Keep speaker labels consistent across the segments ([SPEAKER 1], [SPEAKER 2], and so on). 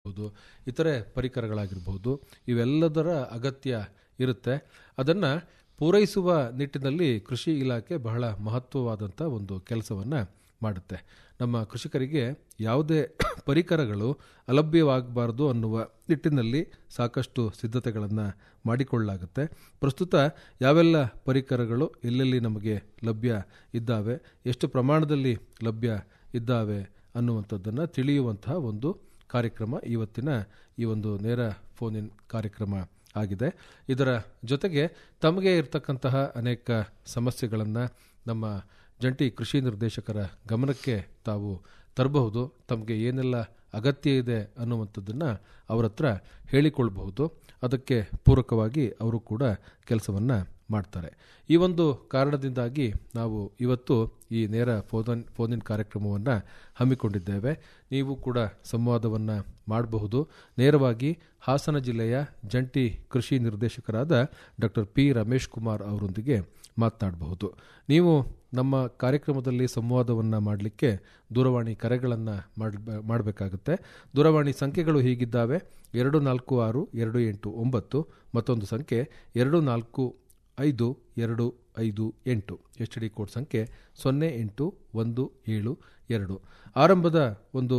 [SPEAKER 1] ಆಗಿರ್ಬೋದು ಇತರೆ ಪರಿಕರಗಳಾಗಿರ್ಬೋದು ಇವೆಲ್ಲದರ ಅಗತ್ಯ ಇರುತ್ತೆ ಅದನ್ನು ಪೂರೈಸುವ ನಿಟ್ಟಿನಲ್ಲಿ ಕೃಷಿ ಇಲಾಖೆ ಬಹಳ ಮಹತ್ವವಾದಂಥ ಒಂದು ಕೆಲಸವನ್ನು ಮಾಡುತ್ತೆ ನಮ್ಮ ಕೃಷಿಕರಿಗೆ ಯಾವುದೇ ಪರಿಕರಗಳು ಅಲಭ್ಯವಾಗಬಾರ್ದು ಅನ್ನುವ ನಿಟ್ಟಿನಲ್ಲಿ ಸಾಕಷ್ಟು ಸಿದ್ಧತೆಗಳನ್ನು ಮಾಡಿಕೊಳ್ಳಲಾಗುತ್ತೆ ಪ್ರಸ್ತುತ ಯಾವೆಲ್ಲ ಪರಿಕರಗಳು ಎಲ್ಲೆಲ್ಲಿ ನಮಗೆ ಲಭ್ಯ ಇದ್ದಾವೆ ಎಷ್ಟು ಪ್ರಮಾಣದಲ್ಲಿ ಲಭ್ಯ ಇದ್ದಾವೆ ಅನ್ನುವಂಥದ್ದನ್ನು ತಿಳಿಯುವಂತಹ ಒಂದು ಕಾರ್ಯಕ್ರಮ ಇವತ್ತಿನ ಈ ಒಂದು ನೇರ ಫೋನ್ ಇನ್ ಕಾರ್ಯಕ್ರಮ ಆಗಿದೆ ಇದರ ಜೊತೆಗೆ ತಮಗೆ ಇರತಕ್ಕಂತಹ ಅನೇಕ ಸಮಸ್ಯೆಗಳನ್ನು ನಮ್ಮ ಜಂಟಿ ಕೃಷಿ ನಿರ್ದೇಶಕರ ಗಮನಕ್ಕೆ ತಾವು ತರಬಹುದು ತಮಗೆ ಏನೆಲ್ಲ ಅಗತ್ಯ ಇದೆ ಅನ್ನುವಂಥದ್ದನ್ನು ಅವರ ಹತ್ರ ಹೇಳಿಕೊಳ್ಬಹುದು ಅದಕ್ಕೆ ಪೂರಕವಾಗಿ ಅವರು ಕೂಡ ಕೆಲಸವನ್ನು ಮಾಡ್ತಾರೆ ಈ ಒಂದು ಕಾರಣದಿಂದಾಗಿ ನಾವು ಇವತ್ತು ಈ ನೇರ ಫೋನ್ ಫೋನಿನ್ ಕಾರ್ಯಕ್ರಮವನ್ನು ಹಮ್ಮಿಕೊಂಡಿದ್ದೇವೆ ನೀವು ಕೂಡ ಸಂವಾದವನ್ನು ಮಾಡಬಹುದು ನೇರವಾಗಿ ಹಾಸನ ಜಿಲ್ಲೆಯ ಜಂಟಿ ಕೃಷಿ ನಿರ್ದೇಶಕರಾದ ಡಾಕ್ಟರ್ ಪಿ ರಮೇಶ್ ಕುಮಾರ್ ಅವರೊಂದಿಗೆ ಮಾತನಾಡಬಹುದು ನೀವು ನಮ್ಮ ಕಾರ್ಯಕ್ರಮದಲ್ಲಿ ಸಂವಾದವನ್ನು ಮಾಡಲಿಕ್ಕೆ ದೂರವಾಣಿ ಕರೆಗಳನ್ನು ಮಾಡಬೇಕಾಗುತ್ತೆ ದೂರವಾಣಿ ಸಂಖ್ಯೆಗಳು ಹೀಗಿದ್ದಾವೆ ಎರಡು ನಾಲ್ಕು ಆರು ಎರಡು ಎಂಟು ಒಂಬತ್ತು ಮತ್ತೊಂದು ಸಂಖ್ಯೆ ಎರಡು ನಾಲ್ಕು ಐದು ಎರಡು ಐದು ಎಂಟು ಎಚ್ ಡಿ ಕೋಡ್ ಸಂಖ್ಯೆ ಸೊನ್ನೆ ಎಂಟು ಒಂದು ಏಳು ಎರಡು ಆರಂಭದ ಒಂದು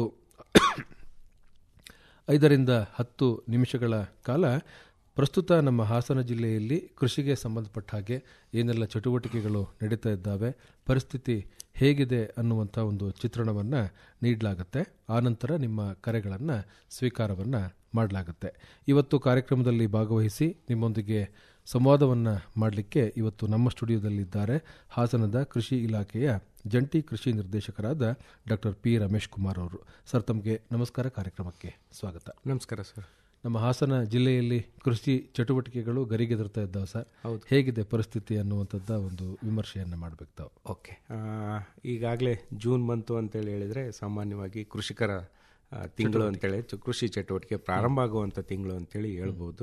[SPEAKER 1] ಐದರಿಂದ ಹತ್ತು ನಿಮಿಷಗಳ ಕಾಲ ಪ್ರಸ್ತುತ ನಮ್ಮ ಹಾಸನ ಜಿಲ್ಲೆಯಲ್ಲಿ ಕೃಷಿಗೆ ಸಂಬಂಧಪಟ್ಟ ಹಾಗೆ ಏನೆಲ್ಲ ಚಟುವಟಿಕೆಗಳು ನಡೀತಾ ಇದ್ದಾವೆ ಪರಿಸ್ಥಿತಿ ಹೇಗಿದೆ ಅನ್ನುವಂಥ ಒಂದು ಚಿತ್ರಣವನ್ನು ನೀಡಲಾಗುತ್ತೆ ಆನಂತರ ನಿಮ್ಮ ಕರೆಗಳನ್ನು ಸ್ವೀಕಾರವನ್ನು ಮಾಡಲಾಗುತ್ತೆ ಇವತ್ತು ಕಾರ್ಯಕ್ರಮದಲ್ಲಿ ಭಾಗವಹಿಸಿ ನಿಮ್ಮೊಂದಿಗೆ ಸಂವಾದವನ್ನು ಮಾಡಲಿಕ್ಕೆ ಇವತ್ತು ನಮ್ಮ ಸ್ಟುಡಿಯೋದಲ್ಲಿದ್ದಾರೆ ಹಾಸನದ ಕೃಷಿ ಇಲಾಖೆಯ ಜಂಟಿ ಕೃಷಿ ನಿರ್ದೇಶಕರಾದ ಡಾಕ್ಟರ್ ಪಿ ರಮೇಶ್ ಕುಮಾರ್ ಅವರು ಸರ್ ತಮಗೆ ನಮಸ್ಕಾರ ಕಾರ್ಯಕ್ರಮಕ್ಕೆ ಸ್ವಾಗತ
[SPEAKER 2] ನಮಸ್ಕಾರ ಸರ್
[SPEAKER 1] ನಮ್ಮ ಹಾಸನ ಜಿಲ್ಲೆಯಲ್ಲಿ ಕೃಷಿ ಚಟುವಟಿಕೆಗಳು ಗರಿಗೆದರ್ತಾ ಇದ್ದಾವೆ ಸರ್
[SPEAKER 2] ಹೌದು.
[SPEAKER 1] ಹೇಗಿದೆ ಪರಿಸ್ಥಿತಿ ಅನ್ನುವಂಥದ್ದ ಒಂದು ವಿಮರ್ಶೆಯನ್ನು ಮಾಡಬೇಕು ತಾವು
[SPEAKER 2] ಓಕೆ ಈಗಾಗಲೇ ಜೂನ್ ಬಂತು ಅಂತೇಳಿ ಹೇಳಿದರೆ ಸಾಮಾನ್ಯವಾಗಿ ಕೃಷಿಕರ ಆ, ತಿಂಗಳು ಅಂತೇಳಿ ಚ- ಕೃಷಿ ಚಟುವಟಿಕೆ ಪ್ರಾರಂಭ ಆಗುವಂಥ ತಿಂಗಳು ಅಂತೇಳಿ ಹೇಳ್ಬೋದು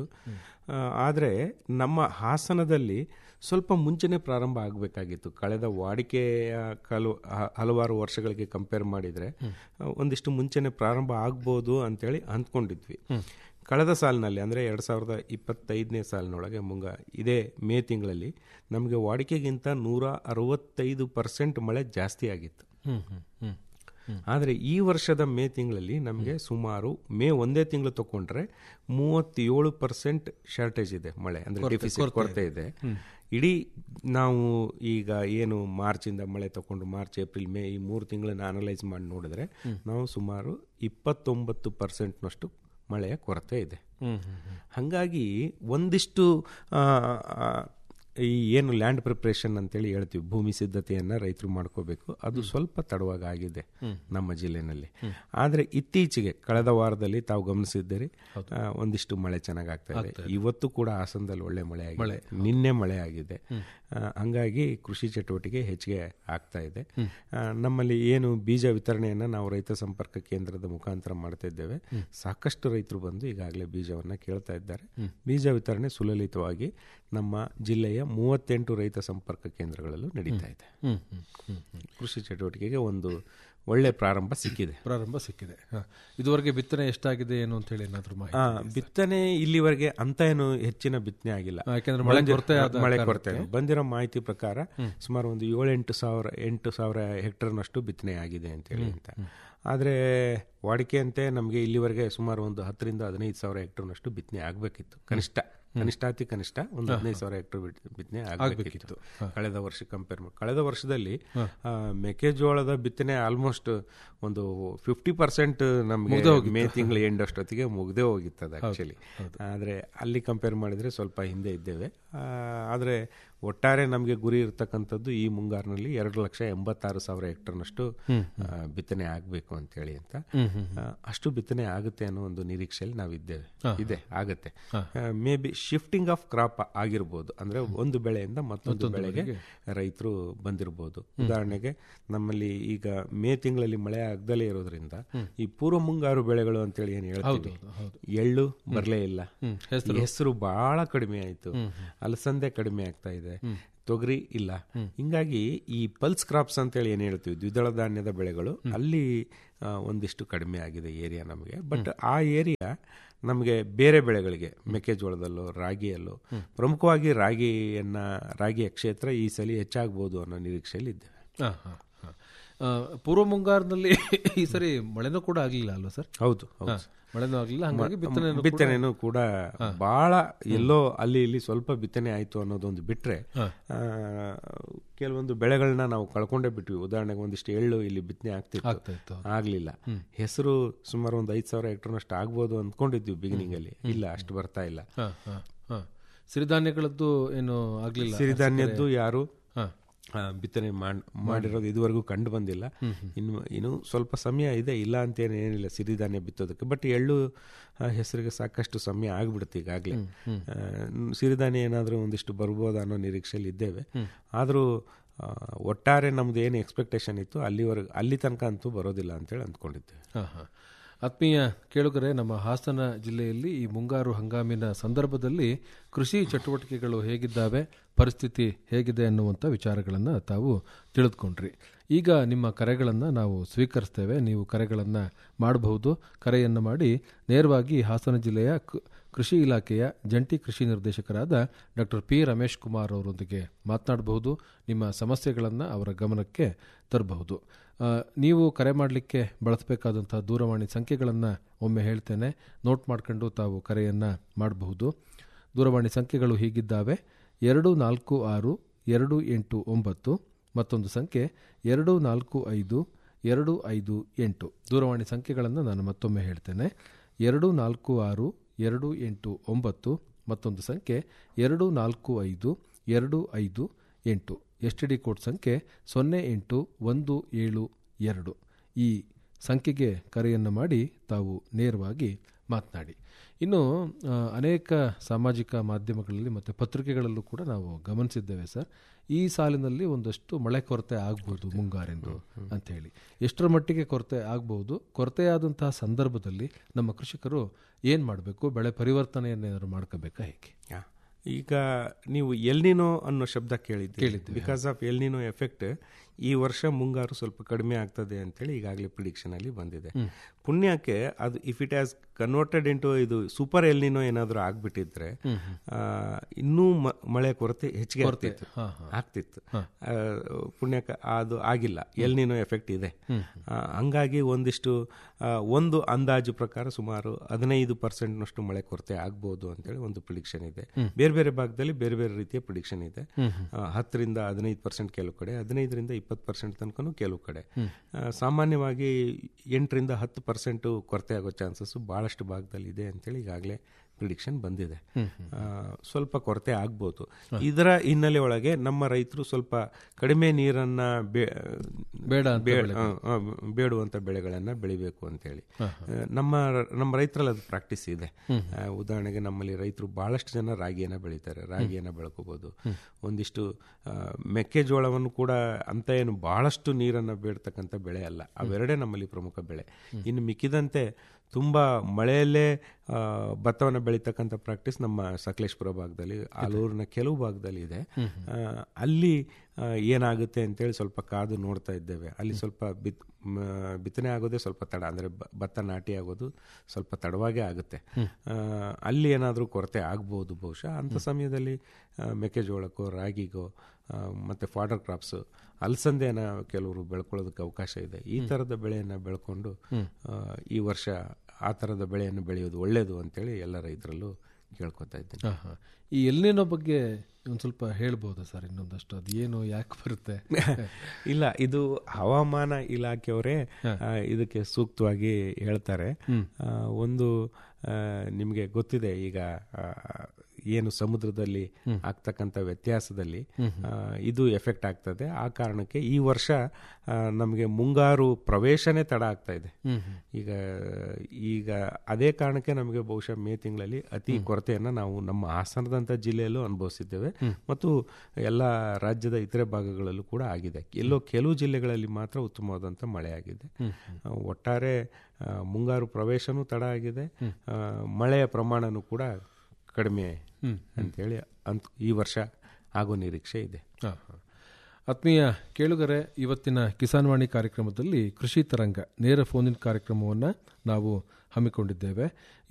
[SPEAKER 2] ಆದರೆ ನಮ್ಮ ಹಾಸನದಲ್ಲಿ ಸ್ವಲ್ಪ ಮುಂಚೆನೇ ಪ್ರಾರಂಭ ಆಗಬೇಕಾಗಿತ್ತು ಕಳೆದ ವಾಡಿಕೆಯ ಕಲು ಹ- ಹಲವಾರು ವರ್ಷಗಳಿಗೆ ಕಂಪೇರ್ ಮಾಡಿದರೆ ಒಂದಿಷ್ಟು ಮುಂಚೆನೇ ಪ್ರಾರಂಭ ಆಗ್ಬೋದು ಅಂತೇಳಿ ಅಂದ್ಕೊಂಡಿದ್ವಿ ಕಳೆದ ಸಾಲಿನಲ್ಲಿ ಅಂದರೆ ಎರಡು ಸಾವಿರದ ಇಪ್ಪತ್ತೈದನೇ ಸಾಲಿನೊಳಗೆ ಮುಂಗ ಇದೇ ಮೇ ತಿಂಗಳಲ್ಲಿ ನಮಗೆ ವಾಡಿಕೆಗಿಂತ ನೂರ ಅರವತ್ತೈದು ಪರ್ಸೆಂಟ್ ಮಳೆ ಜಾಸ್ತಿ ಆಗಿತ್ತು
[SPEAKER 1] ಹ್ಮ್ ಹ್ಮ್ ಹ್ಮ್
[SPEAKER 2] ಆದರೆ ಈ ವರ್ಷದ ಮೇ ತಿಂಗಳಲ್ಲಿ ನಮಗೆ ಸುಮಾರು ಮೇ ಒಂದೇ ತಿಂಗಳು ತಗೊಂಡ್ರೆ ಮೂವತ್ತೇಳು ಪರ್ಸೆಂಟ್ ಶಾರ್ಟೇಜ್ ಇದೆ ಮಳೆ ಅಂದರೆ ಡೆಫಿಸಿಟ್ ಕೊರತೆ ಇದೆ ಇಡೀ ನಾವು ಈಗ ಏನು ಮಾರ್ಚಿಂದ ಮಳೆ ತಗೊಂಡು ಮಾರ್ಚ್ ಏಪ್ರಿಲ್ ಮೇ ಈ ಮೂರು ತಿಂಗಳನ್ನ ಅನಲೈಸ್ ಮಾಡಿ ನೋಡಿದ್ರೆ ನಾವು ಸುಮಾರು ಇಪ್ಪತ್ತೊಂಬತ್ತು ಪರ್ಸೆಂಟ್ನಷ್ಟು ಮಳೆಯ ಕೊರತೆ ಇದೆ
[SPEAKER 1] ಹ್ಮ್ ಹ್ಮ್ ಹ್ಮ್
[SPEAKER 2] ಹಾಗಾಗಿ ಒಂದಿಷ್ಟು ಆ, ಆ, ಈ ಏನು ಲ್ಯಾಂಡ್ ಪ್ರಿಪ್ರೇಷನ್ ಅಂತೇಳಿ ಹೇಳ್ತೀವಿ ಭೂಮಿ ಸಿದ್ಧತೆಯನ್ನು ರೈತರು ಮಾಡ್ಕೋಬೇಕು ಅದು ಸ್ವಲ್ಪ ತಡವಾಗಿ ಆಗಿದೆ ನಮ್ಮ ಜಿಲ್ಲೆನಲ್ಲಿ ಆದರೆ ಇತ್ತೀಚೆಗೆ ಕಳೆದ ವಾರದಲ್ಲಿ ತಾವು ಗಮನಿಸಿದ್ದೀರಿ ಆ, ಒಂದಿಷ್ಟು ಮಳೆ ಚೆನ್ನಾಗಿ ಆಗ್ತಾ ಇದೆ ಇವತ್ತು ಕೂಡ ಹಾಸನದಲ್ಲಿ ಒಳ್ಳೆ ಮಳೆ ಆಗಿದೆ ನಿನ್ನೆ ಮಳೆ ಆಗಿದೆ ಆ, ಹಂಗಾಗಿ ಕೃಷಿ ಚಟುವಟಿಕೆ ಹೆಚ್ಚಿಗೆ ಆಗ್ತಾ ಇದೆ ಆ, ನಮ್ಮಲ್ಲಿ ಏನು ಬೀಜ ವಿತರಣೆಯನ್ನು ನಾವು ರೈತ ಸಂಪರ್ಕ ಕೇಂದ್ರದ ಮುಖಾಂತರ ಮಾಡ್ತಾ ಇದ್ದೇವೆ ಸಾಕಷ್ಟು ರೈತರು ಬಂದು ಈಗಾಗಲೇ ಬೀಜವನ್ನು ಕೇಳ್ತಾ ಇದ್ದಾರೆ ಬೀಜ ವಿತರಣೆ ಸುಲಲಿತವಾಗಿ ನಮ್ಮ ಜಿಲ್ಲೆಯ ಮೂವತ್ತೆಂಟು ರೈತ ಸಂಪರ್ಕ ಕೇಂದ್ರಗಳಲ್ಲೂ ನಡೀತಾ ಇದೆ
[SPEAKER 1] ಹ್ಮ್ ಹ್ಮ್ ಹ್ಮ್ ಹ್ಮ್
[SPEAKER 2] ಕೃಷಿ ಚಟುವಟಿಕೆಗೆ ಒಂದು ಒಳ್ಳೆ ಪ್ರಾರಂಭ ಸಿಕ್ಕಿದೆ
[SPEAKER 1] ಪ್ರಾರಂಭ ಸಿಕ್ಕಿದೆ ಹ. ಇದುವರೆಗೆ ಬಿತ್ತನೆ ಎಷ್ಟಾಗಿದೆ ಏನು ಅಂತ ಹೇಳಿ ಏನಾದರೂ ಮಾಹಿತಿ
[SPEAKER 2] ಆ, ಬಿತ್ತನೆ ಇಲ್ಲಿವರೆಗೆ ಅಂತ ಏನು ಹೆಚ್ಚಿನ ಬಿತ್ತನೆ ಆಗಿಲ್ಲ
[SPEAKER 1] ಆ, ಯಾಕೆಂದ್ರೆ ಮಳೆ
[SPEAKER 2] ಬಂದಿ-
[SPEAKER 1] ಕೊರತೆ ಆದ
[SPEAKER 2] ಮಳೆ ಕೊರತೆ ಬಂದಿರೋ ಮಾಹಿತಿ ಪ್ರಕಾರ ಸುಮಾರು ಒಂದು ಏಳೆಂಟು ಸಾವಿರ ಎಂಟು ಸಾವಿರ ಹೆಕ್ಟರ್ನಷ್ಟು ಬಿತ್ತನೆ ಆಗಿದೆ ಅಂತೇಳಿ ಅಂತ ಆದರೆ ವಾಡಿಕೆಯಂತೆ ನಮಗೆ ಇಲ್ಲಿವರೆಗೆ ಸುಮಾರು ಒಂದು ಹತ್ತರಿಂದ ಹದಿನೈದು ಸಾವಿರ ಹೆಕ್ಟರ್ನಷ್ಟು ಬಿತ್ತನೆ ಆಗಬೇಕಿತ್ತು ಕನಿಷ್ಠ ಕನಿಷ್ಠ ಅತಿ ಕನಿಷ್ಠ ಒಂದು ಹದಿನೈದು ಸಾವಿರ ಹೆಕ್ಟರ್ ಬಿತ್ತನೆ ಆಗಬೇಕಿತ್ತು ಕಳೆದ ವರ್ಷ ಕಂಪೇರ್ ಮಾಡಿ ಕಳೆದ ವರ್ಷದಲ್ಲಿ ಆ, ಮೆಕ್ಕೆಜೋಳದ ಬಿತ್ತನೆ ಆಲ್ಮೋಸ್ಟ್ ಒಂದು ಫಿಫ್ಟಿ ಪರ್ಸೆಂಟ್ ನಮಗೆ ಮೇ ತಿಂಗಳ ಎಂಡ್ ಅಷ್ಟೊತ್ತಿಗೆ ಮುಗ್ದೇ ಹೋಗಿತ್ತು ಅದು ಆಕ್ಚುಲಿ ಆದರೆ ಅಲ್ಲಿ ಕಂಪೇರ್ ಮಾಡಿದ್ರೆ ಸ್ವಲ್ಪ ಹಿಂದೆ ಇದ್ದೇವೆ ಆ, ಆದರೆ ಒಟ್ಟಾರೆ ನಮಗೆ ಗುರಿ ಇರತಕ್ಕಂಥದ್ದು ಈ ಮುಂಗಾರಿನಲ್ಲಿ ಎರಡು ಲಕ್ಷ ಎಂಬತ್ತಾರು ಸಾವಿರ ಹೆಕ್ಟರ್ನಷ್ಟು ಆ, ಬಿತ್ತನೆ ಆಗಬೇಕು ಅಂತೇಳಿ ಅಂತ ಆ, ಅಷ್ಟು ಬಿತ್ತನೆ ಆಗುತ್ತೆ ಅನ್ನೋ ಒಂದು ನಿರೀಕ್ಷೆಯಲ್ಲಿ ನಾವಿದ್ದೇವೆ ಇದೆ ಆಗುತ್ತೆ maybe shifting of crop ಆಗಿರ್ಬೋದು ಅಂದ್ರೆ ಒಂದು ಬೆಳೆಯಿಂದ ಮತ್ತೊಂದು ಬೆಳೆಗೆ ರೈತರು ಬಂದಿರಬಹುದು ಉದಾಹರಣೆಗೆ ನಮ್ಮಲ್ಲಿ ಈಗ ಮೇ ತಿಂಗಳಲ್ಲಿ ಮಳೆ ಆಗದಲೇ ಇರೋದ್ರಿಂದ ಈ ಪೂರ್ವ ಮುಂಗಾರು ಬೆಳೆಗಳು ಅಂತೇಳಿ ಏನು ಹೇಳ್ತೀವಿ ಎಳ್ಳು ಬರಲೇ ಇಲ್ಲ ಹೆಸರು ಬಹಳ ಕಡಿಮೆ ಆಯಿತು ಅಲಸಂದೆ ಕಡಿಮೆ ಆಗ್ತಾ ಇದೆ ತೊಗರಿ ಇಲ್ಲ ಹಿಂಗಾಗಿ ಈ ಪಲ್ಸ್ ಕ್ರಾಪ್ಸ್ ಅಂತೇಳಿ ಏನು ಹೇಳ್ತೀವಿ ದ್ವಿದಳ ಧಾನ್ಯದ ಬೆಳೆಗಳು ಅಲ್ಲಿ ಆ, ಒಂದಿಷ್ಟು ಕಡಿಮೆ ಆಗಿದೆ ಏರಿಯಾ ನಮಗೆ ಬಟ್ ಆ ಏರಿಯಾ ನಮಗೆ ಬೇರೆ ಬೆಳೆಗಳಿಗೆ ಮೆಕ್ಕೆಜೋಳದಲ್ಲೋ ರಾಗಿಯಲ್ಲೋ ಪ್ರಮುಖವಾಗಿ ರಾಗಿಯನ್ನ ರಾಗಿಯ ಕ್ಷೇತ್ರ ಈ ಸಲ ಹೆಚ್ಚಾಗ್ಬೋದು ಅನ್ನೋ ನಿರೀಕ್ಷೆಯಲ್ಲಿ ಇದ್ದೇವೆ
[SPEAKER 1] ಹಾ, ಹಾ, ಹಾ. ಆ, ಪೂರ್ವ ಮುಂಗಾರಿನಲ್ಲಿ ಈ ಸರಿ ಮಳೆನೂ ಕೂಡ ಆಗಲಿಲ್ಲ ಅಲ್ವಾ ಸರ್
[SPEAKER 2] ಹೌದು ಹೌದು
[SPEAKER 1] ಮಳೆನೂ ಆಗಲಿಲ್ಲ ಹಾಗಾಗಿ ಬಿತ್ತನೆ
[SPEAKER 2] ಬಿತ್ತನೆನೂ ಕೂಡ ಬಹಳ ಎಲ್ಲೋ ಅಲ್ಲಿ ಇಲ್ಲಿ ಸ್ವಲ್ಪ ಬಿತ್ತನೆ ಆಯ್ತು ಅನ್ನೋದೊಂದು ಬಿಟ್ರೆ ಆ, ಕೆಲವೊಂದು ಬೆಳೆಗಳನ್ನ ನಾವು ಕಳ್ಕೊಂಡೇ ಬಿಟ್ವಿ ಉದಾಹರಣೆಗೆ ಒಂದಿಷ್ಟು ಎಳ್ಳು ಇಲ್ಲಿ ಬಿತ್ತನೆ ಆಗ್ತಿತ್ತು
[SPEAKER 1] ಆಗ್ತಾ ಇತ್ತು
[SPEAKER 2] ಆಗ್ಲಿಲ್ಲ ಹೆಸರು ಸುಮಾರು ಒಂದು ಐದು ಸಾವಿರ ಹೆಕ್ಟರ್ನಷ್ಟು ಆಗ್ಬೋದು ಅಂದ್ಕೊಂಡಿದ್ವಿ ಬಿಗಿನಿಂಗ್ ಅಲ್ಲಿ ಇಲ್ಲ ಅಷ್ಟು ಬರ್ತಾ ಇಲ್ಲ
[SPEAKER 1] ಹಾ, ಹಾ, ಹಾ. ಸಿರಿಧಾನ್ಯಗಳದ್ದು ಏನು ಆಗ್ಲಿಲ್ಲ
[SPEAKER 2] ಸಿರಿಧಾನ್ಯದ್ದು ಯಾರು
[SPEAKER 1] ಹಾ.
[SPEAKER 2] ಆ, ಬಿತ್ತನೆ ಮಾಡ್- ಮಾಡಿರೋದು ಇದುವರೆಗೂ ಕಂಡು ಬಂದಿಲ್ಲ ಇನ್ನು ಇನ್ನು ಸ್ವಲ್ಪ ಸಮಯ ಇದೆ ಇಲ್ಲ ಅಂತೇನು ಏನಿಲ್ಲ ಸಿರಿಧಾನ್ಯ ಬಿತ್ತೋದಕ್ಕೆ ಬಟ್ ಎಳ್ಳು ಆ, ಹೆಸರಿಗೆ ಸಾಕಷ್ಟು ಸಮಯ ಆಗ್ಬಿಡುತ್ತೆ ಈಗಾಗಲೇ ಸಿರಿಧಾನ್ಯ ಏನಾದರೂ ಒಂದಿಷ್ಟು ಬರ್ಬೋದಾ ಅನ್ನೋ ನಿರೀಕ್ಷೆಯಲ್ಲಿ ಇದ್ದೇವೆ ಆದರೂ ಆ, ಒಟ್ಟಾರೆ ನಮ್ದು ಏನು ಎಕ್ಸ್ಪೆಕ್ಟೇಷನ್ ಇತ್ತು ಅಲ್ಲಿವರೆಗೆ ಅಲ್ಲಿ ತನಕ ಅಂತೂ ಬರೋದಿಲ್ಲ ಅಂತೇಳಿ ಅಂದ್ಕೊಂಡಿದ್ದೇವೆ
[SPEAKER 1] ಹಾ, ಹಾ. ಆತ್ಮೀಯ ಕೇಳುಗರೆ ನಮ್ಮ ಹಾಸನ ಜಿಲ್ಲೆಯಲ್ಲಿ ಈ ಮುಂಗಾರು ಹಂಗಾಮಿನ ಸಂದರ್ಭದಲ್ಲಿ ಕೃಷಿ ಚಟುವಟಿಕೆಗಳು ಹೇಗಿದ್ದಾವೆ ಪರಿಸ್ಥಿತಿ ಹೇಗಿದೆ ಅನ್ನುವಂಥ ವಿಚಾರಗಳನ್ನು ತಾವು ತಿಳಿದುಕೊಂಡ್ರಿ ಈಗ ನಿಮ್ಮ ಕರೆಗಳನ್ನು ನಾವು ಸ್ವೀಕರಿಸ್ತೇವೆ ನೀವು ಕರೆಗಳನ್ನು ಮಾಡಬಹುದು ಕರೆಯನ್ನು ಮಾಡಿ ನೇರವಾಗಿ ಹಾಸನ ಜಿಲ್ಲೆಯ ಕ- ಕೃಷಿ ಇಲಾಖೆಯ ಜಂಟಿ ಕೃಷಿ ನಿರ್ದೇಶಕರಾದ ಡಾಕ್ಟರ್ ಪಿ ರಮೇಶ್ ಕುಮಾರ್ ಅವರೊಂದಿಗೆ ಮಾತನಾಡಬಹುದು ನಿಮ್ಮ ಸಮಸ್ಯೆಗಳನ್ನು ಅವರ ಗಮನಕ್ಕೆ ತರಬಹುದು ಆ, ನೀವು ಕರೆ ಮಾಡಲಿಕ್ಕೆ ಬಳಸಬೇಕಾದಂತಹ ದೂರವಾಣಿ ಸಂಖ್ಯೆಗಳನ್ನು ಒಮ್ಮೆ ಹೇಳ್ತೇನೆ ನೋಟ್ ಮಾಡ್ಕೊಂಡು ತಾವು ಕರೆಯನ್ನು ಮಾಡಬಹುದು ದೂರವಾಣಿ ಸಂಖ್ಯೆಗಳು ಹೀಗಿದ್ದಾವೆ ಎರಡು ನಾಲ್ಕು ಆರು ಎರಡು ಎಂಟು ಒಂಬತ್ತು ಮತ್ತೊಂದು ಸಂಖ್ಯೆ ಎರಡು ನಾಲ್ಕು ಐದು ಎರಡು ಐದು ಎಂಟು ದೂರವಾಣಿ ಸಂಖ್ಯೆಗಳನ್ನು ನಾನು ಮತ್ತೊಮ್ಮೆ ಹೇಳ್ತೇನೆ ಎರಡು ನಾಲ್ಕು ಆರು ಎರಡು ಎಂಟು ಒಂಬತ್ತು ಮತ್ತೊಂದು ಸಂಖ್ಯೆ ಎರಡು ನಾಲ್ಕು ಐದು ಎರಡು ಐದು ಎಂಟು ಎಸ್ ಟಿ ಡಿ ಕೋಡ್ ಸಂಖ್ಯೆ ಸೊನ್ನೆ ಎಂಟು ಒಂದು ಏಳು ಎರಡು ಈ ಸಂಖ್ಯೆಗೆ ಕರೆಯನ್ನು ಮಾಡಿ ತಾವು ನೇರವಾಗಿ ಮಾತನಾಡಿ ಇನ್ನು ಆ, ಅನೇಕ ಸಾಮಾಜಿಕ ಮಾಧ್ಯಮಗಳಲ್ಲಿ ಮತ್ತು ಪತ್ರಿಕೆಗಳಲ್ಲೂ ಕೂಡ ನಾವು ಗಮನಿಸಿದ್ದೇವೆ ಸರ್ ಈ ಸಾಲಿನಲ್ಲಿ ಒಂದಷ್ಟು ಮಳೆ ಕೊರತೆ ಆಗ್ಬೋದು ಮುಂಗಾರೆಂದು ಅಂತ ಹೇಳಿ ಎಷ್ಟರ ಮಟ್ಟಿಗೆ ಕೊರತೆ ಆಗ್ಬೋದು ಕೊರತೆಯಾದಂತಹ ಸಂದರ್ಭದಲ್ಲಿ ನಮ್ಮ ಕೃಷಿಕರು ಏನು ಮಾಡಬೇಕು ಬೆಳೆ ಪರಿವರ್ತನೆಯನ್ನೇನಾದ್ರು ಮಾಡ್ಕೋಬೇಕಾ ಹೇಗೆ
[SPEAKER 2] ಯಾ. ಈಗ ನೀವು ಎಲ್ನಿನೋ ಅನ್ನೋ ಶಬ್ದ ಕೇಳಿದ್ದೀರಿ ಬಿಕಾಸ್ ಆಫ್ ಎಲ್ನಿನೋ ಎಫೆಕ್ಟ್ ಈ ವರ್ಷ ಮುಂಗಾರು ಸ್ವಲ್ಪ ಕಡಿಮೆ ಆಗ್ತದೆ ಅಂತೇಳಿ ಈಗಾಗಲೇ ಪ್ರಿಡಿಕ್ಷನ್ ಅಲ್ಲಿ ಬಂದಿದೆ ಪುಣ್ಯಕ್ಕೆ ಅದು if it has converted into ಇದು ಸೂಪರ್ ಎಲ್ನಿನೋ ಏನಾದರೂ ಆಗ್ಬಿಟ್ಟಿದ್ರೆ ಆ, ಇನ್ನೂ ಮ- ಮಳೆ ಕೊರತೆ ಹೆಚ್ಚಿಗೆ ಆಗ್ತಿತ್ತು ಆಗ್ತಿತ್ತು ಆ, ಪುಣ್ಯಕ್ಕೆ ಅದು ಆಗಿಲ್ಲ ಎಲ್ನಿನೋ ಎಫೆಕ್ಟ್ ಇದೆ ಆ, ಹಂಗಾಗಿ ಒಂದಿಷ್ಟು ಆ, ಒಂದು ಅಂದಾಜು ಪ್ರಕಾರ ಸುಮಾರು ಹದಿನೈದು ಪರ್ಸೆಂಟ್ನಷ್ಟು ಮಳೆ ಕೊರತೆ ಆಗ್ಬೋದು ಅಂತೇಳಿ ಒಂದು ಪ್ರಿಡಿಕ್ಷನ್ ಇದೆ ಬೇರೆ ಬೇರೆ ಭಾಗದಲ್ಲಿ ಬೇರೆ ಬೇರೆ ರೀತಿಯ ಪ್ರಿಡಿಕ್ಷನ್ ಇದೆ ಆ, ಹತ್ತರಿಂದ ಹದಿನೈದು ಪರ್ಸೆಂಟ್ ಕೆಲವು ಕಡೆ ಹದಿನೈದರಿಂದ ಇಪ್ಪತ್ತು ಪರ್ಸೆಂಟ್ ತನಕನೂ ಕೆಲವು ಕಡೆ ಆ, ಸಾಮಾನ್ಯವಾಗಿ ಎಂಟರಿಂದ ಹತ್ತು ಪರ್ಸೆಂಟು ಕೊರತೆ ಆಗೋ ಚಾನ್ಸಸ್ ಬಹಳಷ್ಟು ಭಾಗದಲ್ಲಿ ಇದೆ ಅಂತೇಳಿ ಈಗಾಗಲೇ ಪ್ರಿಡಿಕ್ಷನ್ ಬಂದಿದೆ ಆ, ಸ್ವಲ್ಪ ಕೊರತೆ ಆಗ್ಬೋದು ಇದರ ಹಿನ್ನೆಲೆ ಒಳಗೆ ನಮ್ಮ ರೈತರು ಸ್ವಲ್ಪ ಕಡಿಮೆ ನೀರನ್ನ ಬೇ-
[SPEAKER 1] ಬೇಡ ಅಂತ
[SPEAKER 2] ಬೇ- ಆ, ಆ, ಬೇಡುವಂತ ಬೆಳೆಗಳನ್ನ ಬೆಳಿಬೇಕು ಅಂತೇಳಿ ಆ, ನಮ್ಮ ನಮ್ಮ ರೈತರಲ್ಲಿ ಅದು ಪ್ರಾಕ್ಟೀಸ್ ಇದೆ ಆ, ಉದಾಹರಣೆಗೆ ನಮ್ಮಲ್ಲಿ ರೈತರು ಬಹಳಷ್ಟು ಜನ ರಾಗಿಯನ್ನ ಬೆಳಿತಾರೆ ರಾಗಿಯನ್ನ ಬೆಳ್ಕೋಬಹುದು ಒಂದಿಷ್ಟು ಆ, ಮೆಕ್ಕೆಜೋಳವನ್ನು ಕೂಡ ಅಂತ ಏನು ಬಹಳಷ್ಟು ನೀರನ್ನ ಬೇಡ್ತಕ್ಕಂಥ ಬೆಳೆ ಅಲ್ಲ ಅವೆರಡೇ ನಮ್ಮಲ್ಲಿ ಪ್ರಮುಖ ಬೆಳೆ ಇನ್ನು ಮಿಕ್ಕಿದಂತೆ ತುಂಬಾ ಮಳೆಯಲ್ಲೇ ಆ, ಭತ್ತವನ್ನು ಬೆಳೀತಕ್ಕಂಥ ಪ್ರಾಕ್ಟೀಸ್ ನಮ್ಮ ಸಕಲೇಶ್ಪುರ ಭಾಗದಲ್ಲಿ ಆಲೂರಿನ ಕೆಲವು ಭಾಗದಲ್ಲಿ ಇದೆ ಆ, ಅಲ್ಲಿ ಆ, ಏನಾಗುತ್ತೆ ಅಂತೇಳಿ ಸ್ವಲ್ಪ ಕಾದು ನೋಡ್ತಾ ಇದ್ದೇವೆ ಅಲ್ಲಿ ಸ್ವಲ್ಪ ಬಿತ್ ಮ, ಬಿತ್ತನೆ ಆಗೋದೇ ಸ್ವಲ್ಪ ತಡ ಅಂದರೆ ಭತ್ತ ನಾಟಿ ಆಗೋದು ಸ್ವಲ್ಪ ತಡವಾಗೇ ಆಗುತ್ತೆ ಆ, ಅಲ್ಲಿ ಏನಾದರೂ ಕೊರತೆ ಆಗ್ಬೋದು ಬಹುಶಃ ಅಂಥ ಸಮಯದಲ್ಲಿ ಆ, ಮೆಕ್ಕೆಜೋಳಕ್ಕೋ ರಾಗಿಗೋ ಆ, ಮತ್ತೆ ಫಾಡರ್ ಕ್ರಾಪ್ಸ್ ಅಲಸಂದೆನ ಕೆಲವರು ಬೆಳ್ಕೊಳ್ಳೋದಕ್ಕೆ ಅವಕಾಶ ಇದೆ ಈ ಥರದ ಬೆಳೆಯನ್ನು ಬೆಳ್ಕೊಂಡು ಆ, ಈ ವರ್ಷ ಆ ಥರದ ಬೆಳೆಯನ್ನು ಬೆಳೆಯೋದು ಒಳ್ಳೆಯದು ಅಂತೇಳಿ ಎಲ್ಲ ರೈತರಲ್ಲೂ ಕೇಳ್ಕೊತಾ ಇದ್ದೇನೆ
[SPEAKER 1] ಹಾ, ಹಾ. ಈ ಎಲ್ಲಿನೋ ಬಗ್ಗೆ ಒಂದು ಸ್ವಲ್ಪ ಹೇಳ್ಬೋದಾ ಸರ್ ಇನ್ನೊಂದಷ್ಟು ಅದು ಏನು ಯಾಕೆ ಬರುತ್ತೆ
[SPEAKER 2] ಇಲ್ಲ ಇದು ಹವಾಮಾನ ಇಲಾಖೆಯವರೇ ಆ, ಇದಕ್ಕೆ ಸೂಕ್ತವಾಗಿ ಹೇಳ್ತಾರೆ ಆ, ಒಂದು ನಿಮಗೆ ಗೊತ್ತಿದೆ ಈಗ ಆ, ಏನು ಸಮುದ್ರದಲ್ಲಿ ಆಗ್ತಕ್ಕಂಥ ವ್ಯತ್ಯಾಸದಲ್ಲಿ ಆ, ಇದು ಎಫೆಕ್ಟ್ ಆಗ್ತದೆ ಆ ಕಾರಣಕ್ಕೆ ಈ ವರ್ಷ ನಮಗೆ ಮುಂಗಾರು ಪ್ರವೇಶನೇ ತಡ ಆಗ್ತಾ ಇದೆ ಈಗ ಈಗ ಅದೇ ಕಾರಣಕ್ಕೆ ನಮಗೆ ಬಹುಶಃ ಮೇ ತಿಂಗಳಲ್ಲಿ ಅತಿ ಕೊರತೆಯನ್ನು ನಾವು ನಮ್ಮ ಹಾಸನದಂಥ ಜಿಲ್ಲೆಯಲ್ಲೂ ಅನುಭವಿಸಿದ್ದೇವೆ ಮತ್ತು ಎಲ್ಲ ರಾಜ್ಯದ ಇತರೆ ಭಾಗಗಳಲ್ಲೂ ಕೂಡ ಆಗಿದೆ ಎಲ್ಲೋ ಕೆಲವು ಜಿಲ್ಲೆಗಳಲ್ಲಿ ಮಾತ್ರ ಉತ್ತಮವಾದಂಥ ಮಳೆ ಆಗಿದೆ ಆ, ಒಟ್ಟಾರೆ ಆ, ಮುಂಗಾರು ಪ್ರವೇಶನೂ ತಡ ಆಗಿದೆ ಆ, ಮಳೆಯ ಪ್ರಮಾಣನೂ ಕೂಡ ಕಡಿಮೆ ಅಂತೇಳಿ ಅಂತ ಈ ವರ್ಷ ಆಗೋ ನಿರೀಕ್ಷೆ ಇದೆ
[SPEAKER 1] ಹಾ, ಹಾ. ಆತ್ಮೀಯ ಕೇಳುಗರೆ ಇವತ್ತಿನ ಕಿಸಾನ್ ವಾಣಿ ಕಾರ್ಯಕ್ರಮದಲ್ಲಿ ಕೃಷಿ ತರಂಗ ನೇರ ಫೋನಿನ್ ಕಾರ್ಯಕ್ರಮವನ್ನು ನಾವು ಹಮ್ಮಿಕೊಂಡಿದ್ದೇವೆ